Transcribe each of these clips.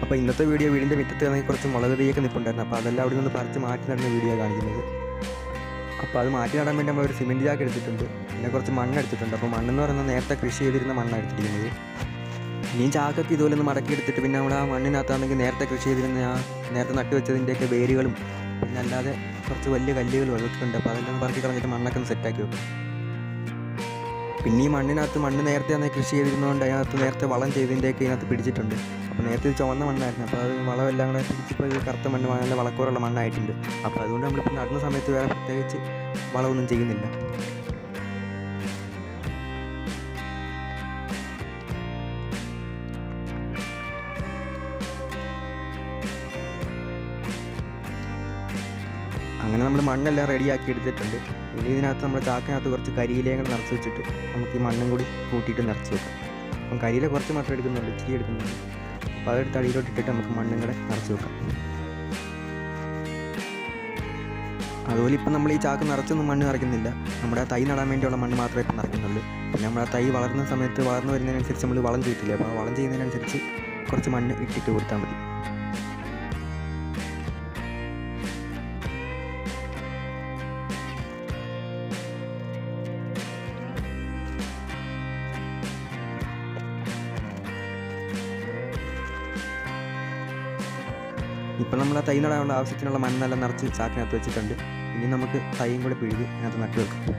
അപ്പോൾ ഇന്നത്തെ വീഡിയോ വീടിൻ്റെ മുറ്റത്ത് ആണെങ്കിൽ കുറച്ച് മുളക് തൈയൊക്കെ നിൽപ്പുണ്ടായിരുന്നു അപ്പോൾ അതെല്ലാം അവിടെ നിന്ന് പറിച്ച് മാറ്റി നടന്ന വീഡിയോ കാണിക്കുന്നത് അപ്പോൾ അത് മാറ്റി നടാൻ വേണ്ടി നമ്മൾ ഒരു സിമെൻറ്റ് ചാക്ക് എടുത്തിട്ടുണ്ട് പിന്നെ കുറച്ച് മണ്ണ് എടുത്തിട്ടുണ്ട് അപ്പോൾ മണ്ണെന്ന് പറയുന്നത് നേരത്തെ കൃഷി ചെയ്തിരുന്ന മണ്ണാണ് എടുത്തിരിക്കുന്നത് ഇനിയും ചാക്കൊക്കെ ഇതുപോലെ ഒന്ന് മടക്കി എടുത്തിട്ട് പിന്നെ നമ്മൾ ആ മണ്ണിനകത്താണെങ്കിൽ നേരത്തെ കൃഷി ചെയ്തിരുന്ന ആ നേരത്തെ നട്ടു വെച്ചതിൻ്റെയൊക്കെ വേരുകളും പിന്നെ അല്ലാതെ കുറച്ച് വലിയ കല്ലുകളും അതൊക്കെ ഉണ്ട് അപ്പോൾ അതെല്ലാം ഒന്ന് പറക്കി കളഞ്ഞിട്ട് മണ്ണൊക്കെ ഒന്ന് സെറ്റാക്കി വെക്കും പിന്നെ ഈ മണ്ണിനകത്ത് മണ്ണ് നേരത്തെ അന്ന് കൃഷി ചെയ്തിരുന്നതുകൊണ്ട് അതിനകത്ത് നേരത്തെ വളം ചെയ്തതിൻ്റെയൊക്കെ ഇതിനകത്ത് പിടിച്ചിട്ടുണ്ട് അപ്പോൾ നേരത്തെ ഇത് ചുവന്ന മണ്ണായിരുന്നു അപ്പോൾ അത് വളമെല്ലാം കൂടെ പിടിച്ചിപ്പോൾ ഇത് കറുത്ത മണ്ണ് നല്ല വളക്കൂറുള്ള മണ്ണായിട്ടുണ്ട് അപ്പോൾ അതുകൊണ്ട് നമ്മളിപ്പോൾ നടുന്ന സമയത്ത് വേറെ പ്രത്യേകിച്ച് വളമൊന്നും ചെയ്യുന്നില്ല അങ്ങനെ നമ്മൾ മണ്ണെല്ലാം റെഡിയാക്കി എടുത്തിട്ടുണ്ട് ഇനി ഇതിനകത്ത് നമ്മൾ ചാക്കിനകത്ത് കുറച്ച് കരിയിലയും കൂടെ നിറച്ച് വെച്ചിട്ട് നമുക്ക് ഈ മണ്ണും കൂടി കൂട്ടിയിട്ട് നിറച്ച് വെക്കാം അപ്പം കരിയില കുറച്ച് മാത്രം എടുക്കുന്നുണ്ട് ഇച്ചിരി എടുക്കുന്നുണ്ട് അപ്പോൾ അതെടുത്ത് അടിയിലോട്ട് ഇട്ടിട്ട് നമുക്ക് മണ്ണും കൂടെ നിറച്ച് വെക്കാം അതുപോലെ ഇപ്പം നമ്മൾ ഈ ചാക്ക് നിറച്ചൊന്നും മണ്ണ് നിറയ്ക്കുന്നില്ല നമ്മുടെ ആ തൈ നടാൻ വേണ്ടിയുള്ള മണ്ണ് മാത്രമേ ഇപ്പം നിറയ്ക്കുന്നുള്ളൂ പിന്നെ നമ്മൾ ആ തൈ വളർന്ന സമയത്ത് വളർന്നു വരുന്നതിനനുസരിച്ച് നമ്മൾ വളം ചെയ്തിട്ടില്ല അപ്പോൾ ആ വളം ചെയ്യുന്നതിനനുസരിച്ച് കുറച്ച് മണ്ണ് ഇട്ടിട്ട് കൊടുത്താൽ മതി ഇപ്പം നമ്മൾ ആ തൈ നടാനുള്ള ആവശ്യത്തിനുള്ള മണ്ണെല്ലാം നിറച്ച് ചാക്കിനകത്ത് വെച്ചിട്ടുണ്ട് ഇനി നമുക്ക് തൈയും കൂടെ പിഴുത് അതിനകത്ത് നട്ടു വെക്കാം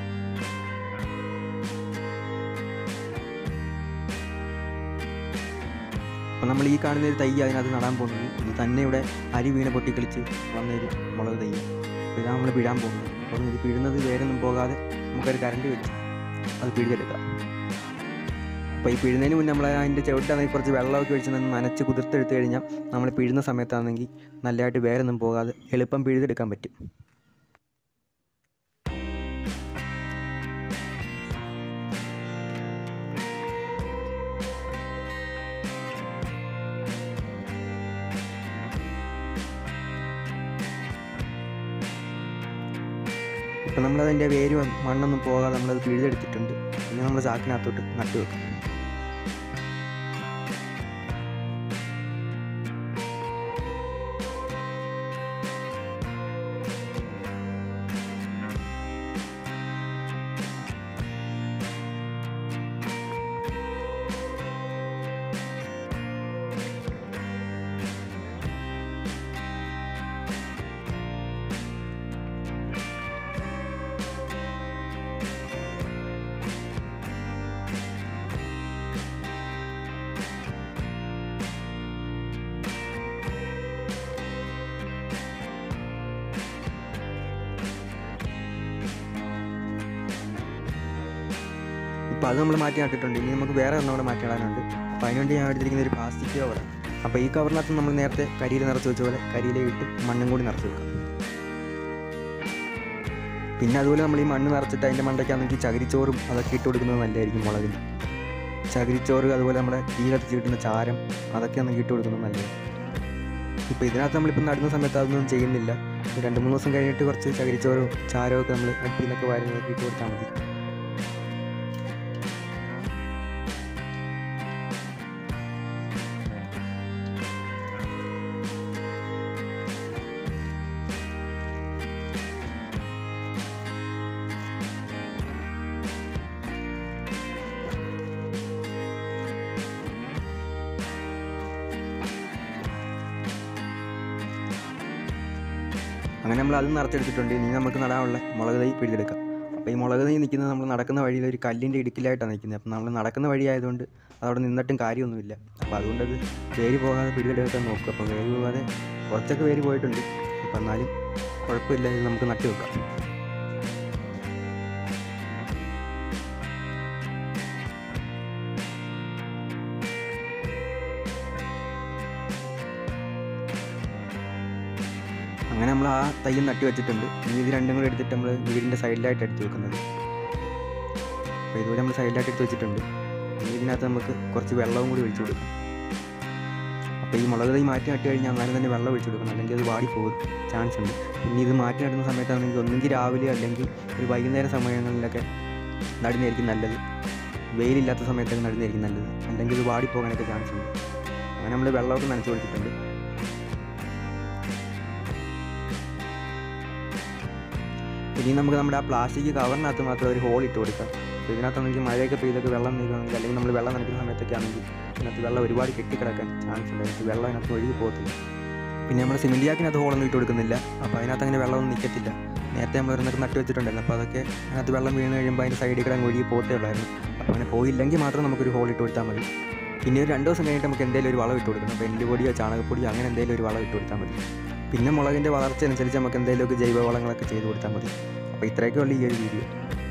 അപ്പം നമ്മൾ ഈ കാണുന്ന ഒരു തൈ അതിനകത്ത് നടാൻ പോകുന്നത് ഇത് തന്നെ ഇവിടെ അരി വീണ് പൊട്ടിക്കളിച്ച് വന്നൊരു മുളക് തൈ അപ്പോൾ ഇതാണ് നമ്മൾ പിഴാൻ പോകുന്നത് അപ്പം ഇത് പിഴുന്നത് വേരൊന്നും പോകാതെ നമുക്കൊരു കറണ്ട് വെച്ച് അത് പിഴുതെടുക്കാം അപ്പോൾ ഈ പിഴുന്നതിന് മുന്നേ നമ്മൾ അതിൻ്റെ ചുവട്ടാണെങ്കിൽ കുറച്ച് വെള്ളമൊക്കെ ഒഴിച്ച് നിന്ന് നനച്ച് കുതിർത്തെടുത്ത് കഴിഞ്ഞാൽ നമ്മൾ പിഴുന്ന സമയത്താണെങ്കിൽ നല്ലതായിട്ട് വേരൊന്നും പോകാതെ എളുപ്പം പിഴുതെടുക്കാൻ പറ്റും ഇപ്പം നമ്മളതിൻ്റെ വേര് മണ്ണൊന്നും പോകാതെ നമ്മളത് പിഴുതെടുത്തിട്ടുണ്ട് പിന്നെ നമ്മൾ ചാക്കിനകത്തോട്ട് നട്ടു വെക്കും ഇപ്പോൾ അത് നമ്മൾ മാറ്റി നട്ടിട്ടുണ്ട് ഇനി നമുക്ക് വേറെ ഒന്നും കൂടെ മാറ്റി നടാനുണ്ട് അപ്പോൾ അതിനുവേണ്ടി ഞാൻ എടുത്തിരിക്കുന്ന ഒരു പ്ലാസ്റ്റിക് കവറാണ് അപ്പോൾ ഈ കവറിനകത്ത് നമ്മൾ നേരത്തെ കരിയിൽ നിറച്ച് വെച്ച പോലെ കരിയില ഇട്ട് മണ്ണും കൂടി നിറച്ച് വെക്കാം പിന്നെ അതുപോലെ നമ്മൾ ഈ മണ്ണ് നിറച്ചിട്ട് അതിൻ്റെ മണ്ടയ്ക്കാണെങ്കിൽ ചകിരിച്ചോറും അതൊക്കെ ഇട്ട് കൊടുക്കുന്നത് നല്ലതായിരിക്കും മുളകിന് ചകിരിച്ചോറ് അതുപോലെ നമ്മുടെ തീ കത്തിച്ച് കിട്ടുന്ന ചാരം അതൊക്കെ ആണെങ്കിൽ ഇട്ട് കൊടുക്കുന്നത് നല്ലത് ഇപ്പോൾ ഇതിനകത്ത് നമ്മളിപ്പോൾ നടുന്ന സമയത്ത് അതൊന്നും ചെയ്യുന്നില്ല ഒരു രണ്ട് മൂന്ന് ദിവസം കഴിഞ്ഞിട്ട് കുറച്ച് ചകിരിച്ചോറും ചാരവും ഒക്കെ നമ്മൾ അടുപ്പിൽ നിന്നൊക്കെ വാരുന്നതൊക്കെ ഇട്ട് കൊടുത്താൽ മതി അങ്ങനെ നമ്മൾ അത് നിറച്ചെടുത്തിട്ടുണ്ട് ഇനി നമുക്ക് നടാനുള്ള മുളക് തൈ പിടിച്ചെടുക്കാം അപ്പോൾ ഈ മുളക് തൈ നിൽക്കുന്നത് നമ്മൾ നടക്കുന്ന വഴിയിൽ ഒരു കല്ലിൻ്റെ ഇടുക്കിലായിട്ടാണ് നിൽക്കുന്നത് അപ്പോൾ നമ്മൾ നടക്കുന്ന വഴിയായതുകൊണ്ട് അതവിടെ നിന്നിട്ടും കാര്യമൊന്നുമില്ല അപ്പോൾ അതുകൊണ്ട് അത് വേര് പോകാതെ പിടിച്ചെടുക്കാൻ നോക്കും അപ്പോൾ വേര് പോകാതെ കുറച്ചൊക്കെ വേര് പോയിട്ടുണ്ട് അപ്പോൾ എന്നാലും കുഴപ്പമില്ല ഇത് നമുക്ക് നട്ടു വെക്കാം അങ്ങനെ നമ്മൾ ആ തയ്യം നട്ടി വെച്ചിട്ടുണ്ട് ഇനി ഇത് രണ്ടും കൂടി എടുത്തിട്ട് നമ്മൾ വീടിൻ്റെ സൈഡിലായിട്ട് എടുത്ത് വെക്കുന്നത് അപ്പോൾ ഇതുപോലെ നമ്മൾ സൈഡിലായിട്ട് എടുത്ത് വെച്ചിട്ടുണ്ട് ഇനി ഇതിനകത്ത് നമുക്ക് കുറച്ച് വെള്ളവും കൂടി ഒഴിച്ചു കൊടുക്കാം അപ്പോൾ ഈ മുളക് തൈ മാറ്റി നട്ട് കഴിഞ്ഞാൽ അന്നേരം തന്നെ വെള്ളം ഒഴിച്ചു കൊടുക്കണം അല്ലെങ്കിൽ അത് വാടിപ്പോകും ചാൻസ് ഉണ്ട് പിന്നെ ഇത് മാറ്റി നടുന്ന സമയത്താണെങ്കിൽ ഒന്നെങ്കിൽ രാവിലെ അല്ലെങ്കിൽ ഒരു വൈകുന്നേര സമയങ്ങളിലൊക്കെ നടുന്നതായിരിക്കും നല്ലത് വെയിലില്ലാത്ത സമയത്തൊക്കെ നടുന്നതായിരിക്കും നല്ലത് അല്ലെങ്കിൽ ഇത് വാടിപ്പോകാനൊക്കെ ചാൻസ് ഉണ്ട് അങ്ങനെ നമ്മൾ വെള്ളമൊക്കെ നനച്ച് കൊടുത്തിട്ടുണ്ട് ഇനി നമുക്ക് നമ്മുടെ ആ പ്ലാസ്റ്റിക് കവറിനകത്ത് മാത്രം ഒരു ഹോൾ ഇട്ട് കൊടുക്കാം അപ്പോൾ ഇതിനകത്താണെങ്കിൽ മഴയൊക്കെ പെയ്തൊക്കെ വെള്ളം നീക്കുകയാണെങ്കിൽ അല്ലെങ്കിൽ നമ്മൾ വെള്ളം നനയ്ക്കുന്ന സമയത്തൊക്കെ ആണെങ്കിൽ ഇതിനകത്ത് വെള്ളം ഒരുപാട് കെട്ടിക്കിടക്കാൻ ചാൻസ് ഉണ്ട് അതിനകത്ത് വെള്ളം അതിനകത്ത് ഒഴുകി പോകത്തില്ല പിന്നെ നമ്മൾ സിമെൻറ്റ് ജാക്കിനകത്ത് ഹോളൊന്നും ഇട്ട് കൊടുക്കുന്നില്ല അപ്പോൾ അതിനകത്ത് അങ്ങനെ വെള്ളമൊന്നും നിൽക്കത്തില്ല നേരത്തെ നമ്മൾ ഒരെണ്ണൊക്കെ നട്ട് വെച്ചിട്ടുണ്ടായിരുന്നു അപ്പോൾ അതൊക്കെ അതിനകത്ത് വെള്ളം വീണ് കഴിയുമ്പോൾ അതിൻ്റെ സൈഡിൽ കൂടെ അങ്ങ് ഒഴുകി പോത്തേ ഉള്ളായിരുന്നു അപ്പോൾ അങ്ങനെ പോയില്ലെങ്കിൽ മാത്രം നമുക്കൊരു ഹോൾ ഇട്ട് കൊടുത്താൽ മതി പിന്നെ ഒരു രണ്ട് ദിവസം കഴിഞ്ഞിട്ട് നമുക്ക് എന്തെങ്കിലും ഒരു വളം ഇട്ട് കൊടുക്കണം അപ്പോൾ എല്ലുപൊടിയോ ചാണകപ്പൊടിയോ അങ്ങനെ എന്തെങ്കിലും ഒരു വളം ഇട്ട് കൊടുത്താൽ മതി പിന്നെ മുളകിൻ്റെ വളർച്ച അനുസരിച്ച് നമുക്ക് എന്തെങ്കിലുമൊക്കെ ജൈവ വളങ്ങളൊക്കെ ചെയ്ത് കൊടുത്താൽ മതി അപ്പോൾ ഇത്രയൊക്കെ ഉള്ളൂ ഈ ഒരു വീഡിയോ